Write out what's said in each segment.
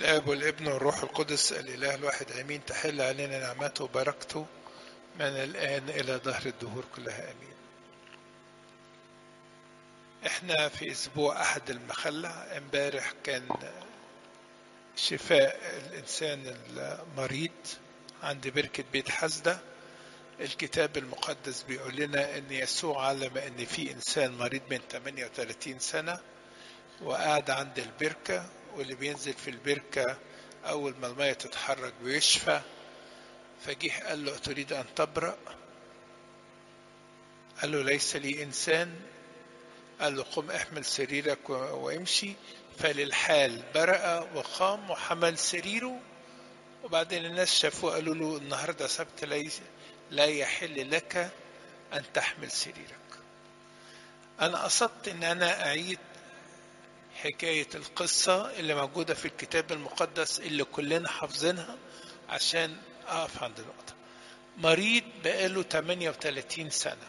الآب والابن والروح القدس الإله الواحد آمين تحل علينا نعمته وبركته من الآن إلى ظهر الدهور كلها آمين احنا في أسبوع أحد المخلة امبارح كان شفاء الإنسان المريض عند بركة بيت حسدة الكتاب المقدس بيقول لنا ان يسوع علم ان في انسان مريض من 38 سنه وقاعد عند البركه واللي بينزل في البركه اول ما الميه تتحرك بيشفى فجه قال له تريد ان تبرأ قال له ليس لي انسان قال له قم احمل سريرك وامشي فللحال برأ وقام وحمل سريره وبعدين الناس شافوه قالوا له النهارده سبت ليس لا يحل لك أن تحمل سريرك أنا قصدت أن أنا أعيد حكاية القصة اللي موجودة في الكتاب المقدس اللي كلنا حافظينها عشان أقف عند نقطة مريض بقاله 38 سنة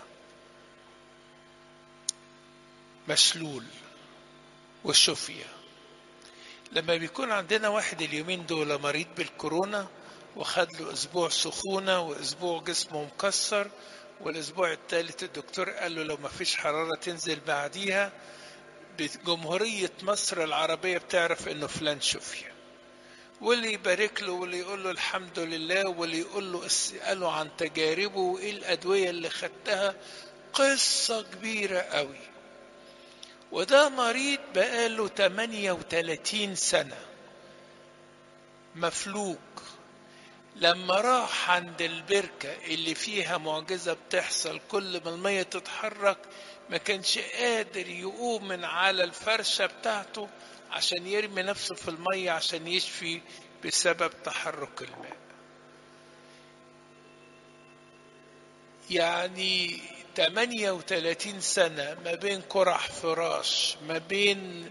مشلول وشفية لما بيكون عندنا واحد اليومين دول مريض بالكورونا وخد له اسبوع سخونه واسبوع جسمه مكسر والاسبوع الثالث الدكتور قال له لو ما فيش حراره تنزل بعديها بجمهوريه مصر العربيه بتعرف انه فلان شفي واللي يبارك له واللي يقول له الحمد لله واللي يقول له اساله عن تجاربه وايه الادويه اللي خدتها قصه كبيره قوي وده مريض بقاله 38 سنه مفلوج لما راح عند البركة اللي فيها معجزة بتحصل كل ما المية تتحرك ما كانش قادر يقوم من على الفرشة بتاعته عشان يرمي نفسه في المية عشان يشفي بسبب تحرك الماء يعني 38 سنة ما بين قرح فراش ما بين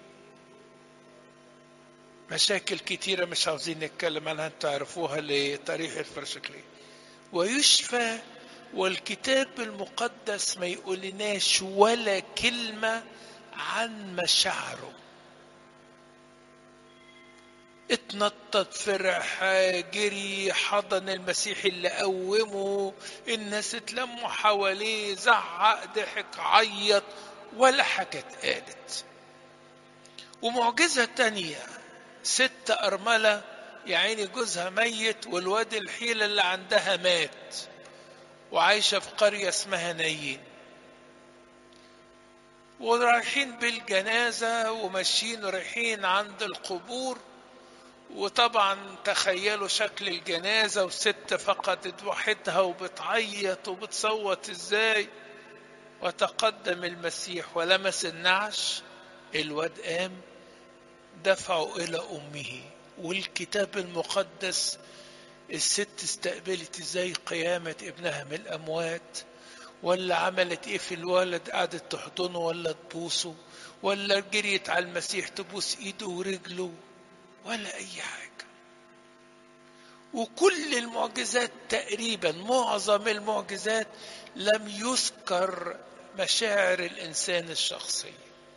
مشاكل كتيرة مش عاوزين نتكلم عنها انتوا تعرفوها لتاريخ الفرشكلية ويشفى والكتاب المقدس ما يقولناش ولا كلمة عن مشاعره اتنطط فرح جري حضن المسيح اللي قومه الناس اتلموا حواليه زعق ضحك عيط ولا حاجة اتقالت ومعجزة تانية ست أرملة يا عيني جوزها ميت والواد الحيلة اللي عندها مات وعايشة في قرية اسمها نايين ورايحين بالجنازة وماشيين ورايحين عند القبور وطبعا تخيلوا شكل الجنازة وست فقدت وحدها وبتعيط وبتصوت ازاي وتقدم المسيح ولمس النعش الواد قام دفعوا إلى أمه والكتاب المقدس الست استقبلت ازاي قيامة ابنها من الأموات ولا عملت ايه في الولد قعدت تحضنه ولا تبوسه ولا جريت على المسيح تبوس ايده ورجله ولا اي حاجة وكل المعجزات تقريبا معظم المعجزات لم يذكر مشاعر الانسان الشخصيه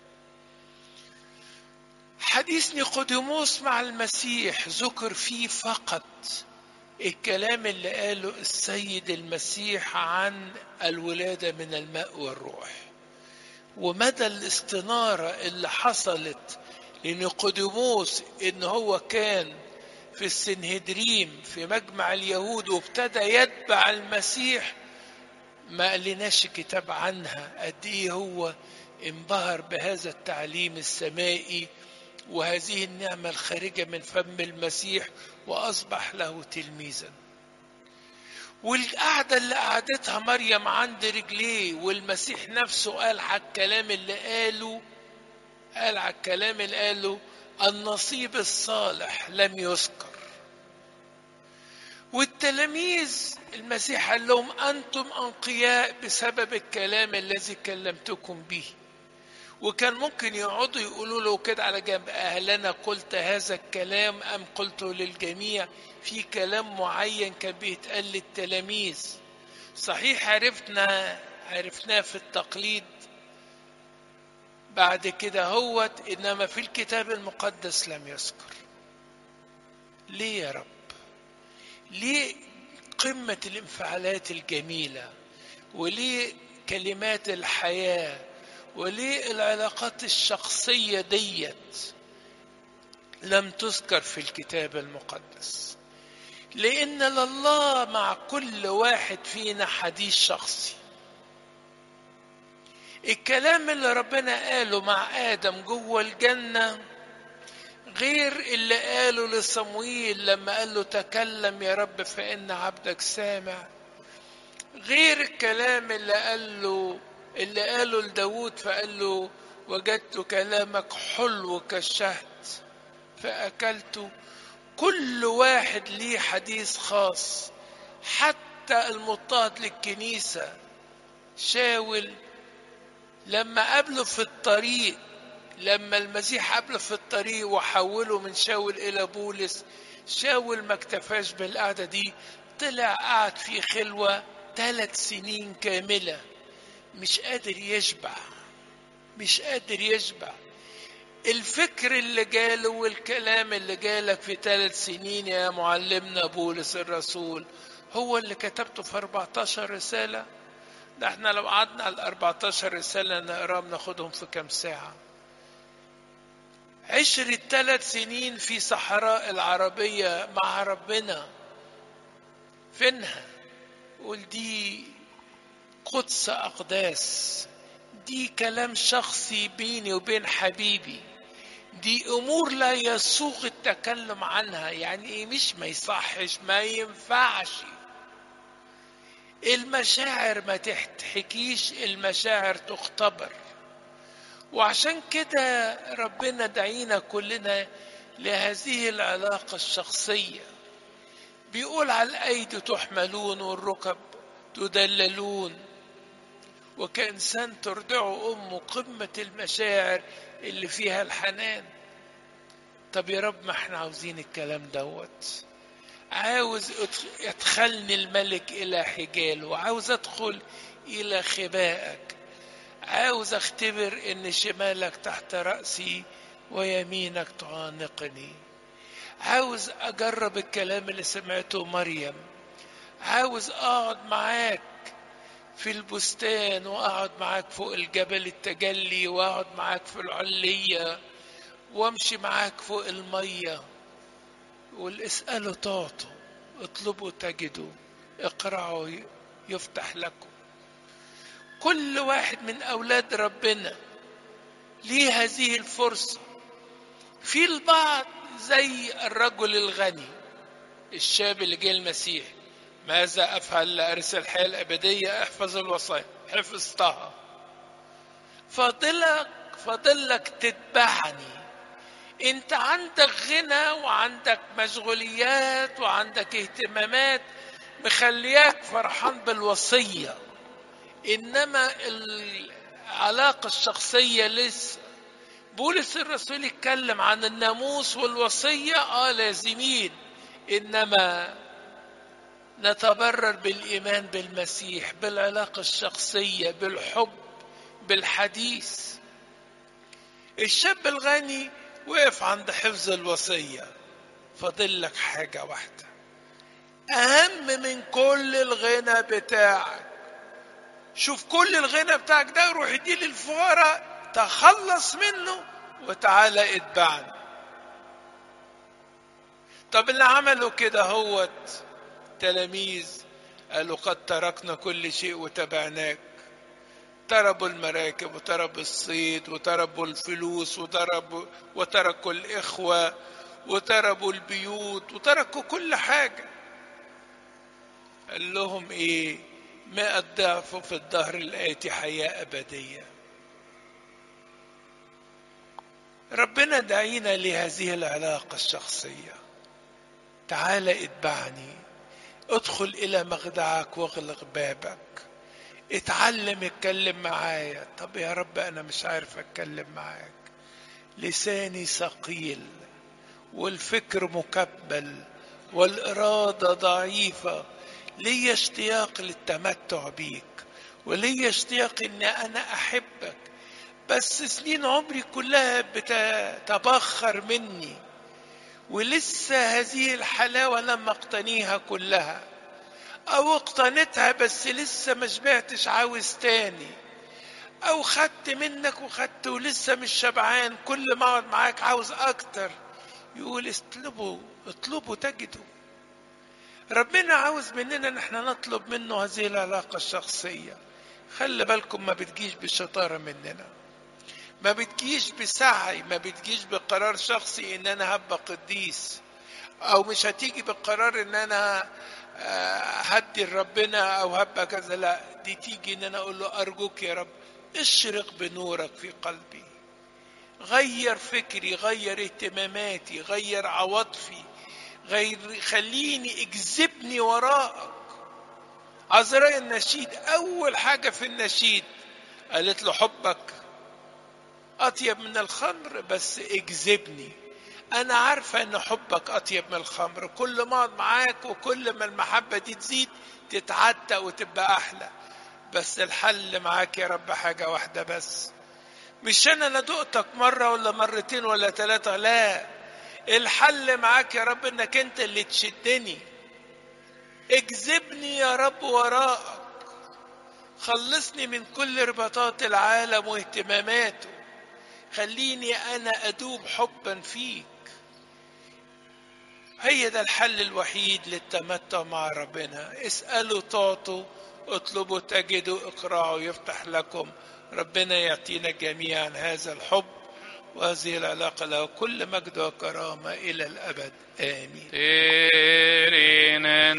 حديث نيقوديموس مع المسيح ذكر فيه فقط الكلام اللي قاله السيد المسيح عن الولادة من الماء والروح ومدى الاستنارة اللي حصلت لنيقوديموس ان هو كان في السنهدريم في مجمع اليهود وابتدى يتبع المسيح ما قالناش كتاب عنها قد ايه هو انبهر بهذا التعليم السمائي وهذه النعمة الخارجة من فم المسيح وأصبح له تلميذا والقعدة اللي قعدتها مريم عند رجليه والمسيح نفسه قال على الكلام اللي قاله قال على الكلام اللي قاله النصيب الصالح لم يذكر والتلاميذ المسيح قال لهم أنتم أنقياء بسبب الكلام الذي كلمتكم به وكان ممكن يقعدوا يقولوا له كده على جنب أهلنا قلت هذا الكلام أم قلته للجميع في كلام معين كان بيتقال للتلاميذ صحيح عرفنا عرفناه في التقليد بعد كده هوت إنما في الكتاب المقدس لم يذكر ليه يا رب ليه قمة الانفعالات الجميلة وليه كلمات الحياة وليه العلاقات الشخصية ديت لم تذكر في الكتاب المقدس لأن لله مع كل واحد فينا حديث شخصي الكلام اللي ربنا قاله مع آدم جوه الجنة غير اللي قاله لصمويل لما قال له تكلم يا رب فإن عبدك سامع غير الكلام اللي قال له اللي قاله لداود فقال له وجدت كلامك حلو كالشهد فأكلته كل واحد ليه حديث خاص حتى المضطهد للكنيسة شاول لما قابله في الطريق لما المسيح قابله في الطريق وحوله من شاول إلى بولس شاول ما اكتفاش بالقعدة دي طلع قعد في خلوة ثلاث سنين كاملة مش قادر يشبع مش قادر يشبع الفكر اللي جاله والكلام اللي جالك في ثلاث سنين يا معلمنا بولس الرسول هو اللي كتبته في 14 رسالة ده احنا لو قعدنا على 14 رسالة نقراهم ناخدهم في كام ساعة عشرة ثلاث سنين في صحراء العربية مع ربنا فينها قول دي قدس أقداس دي كلام شخصي بيني وبين حبيبي دي أمور لا يسوغ التكلم عنها يعني إيه مش ما يصحش ما ينفعش المشاعر ما تحكيش المشاعر تختبر وعشان كده ربنا دعينا كلنا لهذه العلاقة الشخصية بيقول على الأيدي تحملون والركب تدللون وكإنسان ترضعه أمه قمة المشاعر اللي فيها الحنان طب يا رب ما احنا عاوزين الكلام دوت عاوز يدخلني الملك إلى حجاله وعاوز أدخل إلى خبائك عاوز أختبر إن شمالك تحت رأسي ويمينك تعانقني عاوز أجرب الكلام اللي سمعته مريم عاوز أقعد معاك في البستان واقعد معاك فوق الجبل التجلي واقعد معاك في العلية وامشي معاك فوق المية قول اسألوا تعطوا اطلبوا تجدوا اقرعوا يفتح لكم كل واحد من أولاد ربنا ليه هذه الفرصة في البعض زي الرجل الغني الشاب اللي جه المسيح ماذا أفعل لأرث الحياة الأبدية احفظ الوصايا حفظتها فاضلك فاضلك تتبعني انت عندك غنى وعندك مشغوليات وعندك اهتمامات مخلياك فرحان بالوصية انما العلاقة الشخصية لسه بولس الرسول يتكلم عن الناموس والوصية اه لازمين انما نتبرر بالايمان بالمسيح بالعلاقه الشخصيه بالحب بالحديث الشاب الغني وقف عند حفظ الوصيه فاضل لك حاجه واحده اهم من كل الغنى بتاعك شوف كل الغنى بتاعك ده روح اديه للفقراء تخلص منه وتعالى اتبعني طب اللي عملوا كده هوت تلاميذ قالوا قد تركنا كل شيء وتبعناك تربوا المراكب وتربوا الصيد وتربوا الفلوس وتربوا وتركوا الإخوة وتربوا البيوت وتركوا كل حاجة قال لهم إيه مئة ضعف في الدهر الآتي حياة أبدية ربنا دعينا لهذه العلاقة الشخصية تعال اتبعني ادخل الى مخدعك واغلق بابك اتعلم اتكلم معايا طب يا رب انا مش عارف اتكلم معاك لساني ثقيل والفكر مكبل والاراده ضعيفه لي اشتياق للتمتع بيك ولي اشتياق ان انا احبك بس سنين عمري كلها بتتبخر مني ولسه هذه الحلاوة لما اقتنيها كلها أو اقتنيتها بس لسه ما شبعتش عاوز تاني أو خدت منك وخدت ولسه مش شبعان كل ما أقعد معاك عاوز أكتر يقول اطلبوا اطلبوا تجدوا ربنا عاوز مننا ان احنا نطلب منه هذه العلاقة الشخصية خلي بالكم ما بتجيش بالشطارة مننا ما بتجيش بسعي ما بتجيش بقرار شخصي ان انا هبقى قديس او مش هتيجي بالقرار ان انا هدي لربنا او هبقى كذا لا دي تيجي ان انا اقول له ارجوك يا رب اشرق بنورك في قلبي غير فكري غير اهتماماتي غير عواطفي غير خليني اجذبني وراءك عذراء النشيد اول حاجه في النشيد قالت له حبك اطيب من الخمر بس اجذبني انا عارفه ان حبك اطيب من الخمر كل ما اقعد معاك وكل ما المحبه دي تزيد تتعتق وتبقى احلى بس الحل معاك يا رب حاجه واحده بس مش انا لا دقتك مره ولا مرتين ولا ثلاثه لا الحل معاك يا رب انك انت اللي تشدني اجذبني يا رب وراءك خلصني من كل رباطات العالم واهتماماته خليني انا ادوب حبا فيك هي ده الحل الوحيد للتمتع مع ربنا اسألوا تعطوا اطلبوا تجدوا اقرعوا يفتح لكم ربنا يعطينا جميعا هذا الحب وهذه العلاقة له كل مجد وكرامة إلى الأبد آمين